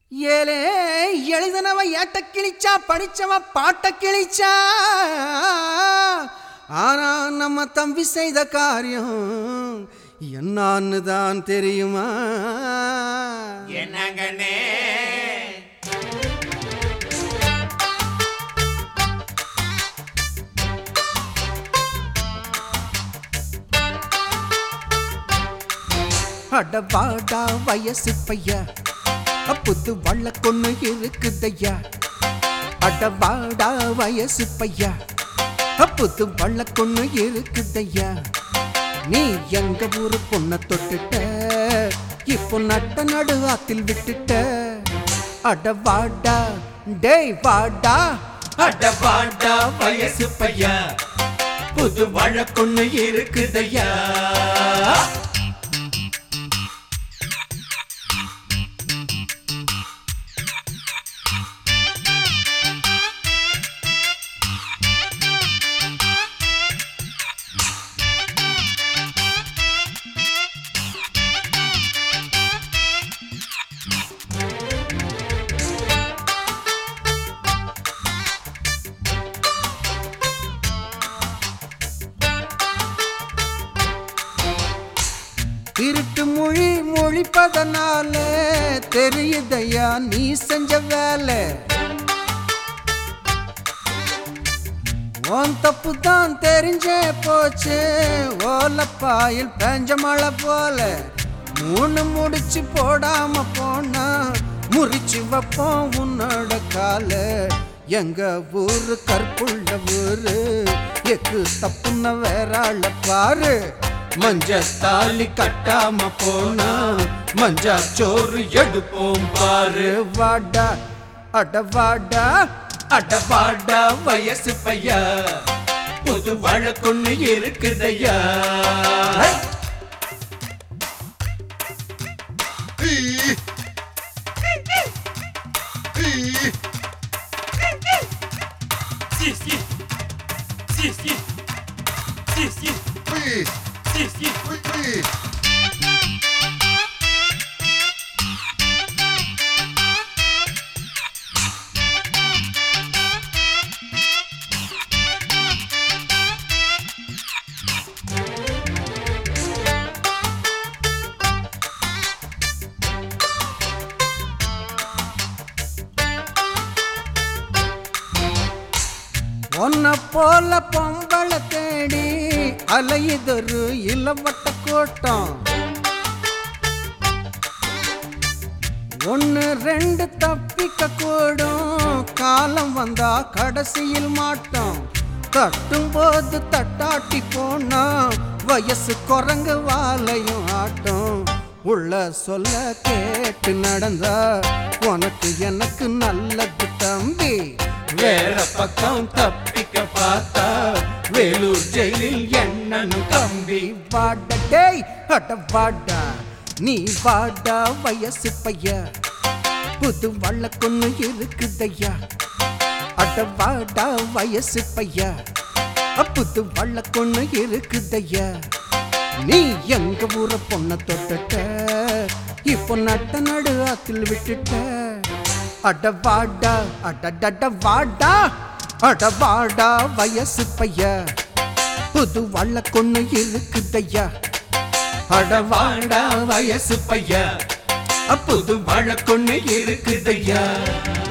ஏலே எழுதினவ ஏட்ட கிழிச்சா படிச்சவ பாட்ட கிழிச்சா ஆனா நம்ம தம்பி செய்த காரியம் என்னான்னு தான் தெரியுமா என்னங்கண்ணே அட வாடா வயசு பையா புது வள்ள கொண்ணு இருக்குதையா அட வாடா வயசு பையா புது வள்ள கொண்ணு இருக்குதையா நீ எங்க ஊரு பொண்ண தொட்டுட்ட இப்போ நட்ட நடு ஆத்தில் விட்டுட்ட அட வாடா டேய் வாடா அட வாடா வயசு பையா புது வழக்கொன்னு இருக்குதையா திருட்டு மொழி மொழிப்பதனால தெரியுதையா நீ செஞ்ச வேலை உன் தப்பு தான் தெரிஞ்சே போச்சு ஓலப்பாயில் பெஞ்ச மழை போல மூணு முடிச்சு போடாம போனா முறிச்சு வைப்போம் உன்னோட கால எங்க ஊரு கற்புள்ள ஊரு எக்கு தப்புன வேற ஆள பாரு மஞ்ச தாலி கட்டாம போனா மஞ்சா சோறு எடுப்போம் பாரு வாடா அட வாடா அட வாடா வயசு பையா புது வழக்கொன்னு இருக்குதையா Si, si. Si, si. Si, si. Si, si. உன்னை போல பொம்பளை தேடி அலையுதொரு இளவட்ட கூட்டம் ஒன்னு ரெண்டு தப்பிக்க கூடும் காலம் வந்தா கடைசியில் மாட்டோம் தட்டும் போது தட்டாட்டி போனா வயசு குரங்கு வாலையும் ஆட்டம் உள்ள சொல்ல கேட்டு நடந்தா உனக்கு எனக்கு நல்லது தம்பி வேற பக்கம் தப்பிக்க பார்த்தா வேலூர் ஜெயிலில் என்னன்னு கம்பி வாடா டேய் அட வாடா நீ வாடா வயசு பையா புது வழக்கொன்னு இருக்குதையா அட வாடா வயசு பையா புது வழக்கொன்னு இருக்குதையா நீ எங்க ஊர பொண்ண தொட்டுட்ட இப்போ நட்ட நடு ஆத்தில் விட்டுட்ட அட வாடா அடடட வாடா அட வாடா வயசு பையா புது வழக்கொன்னு இருக்குதையா அட வாடா வயசு பையா புது வழக்கொன்னு இருக்குதையா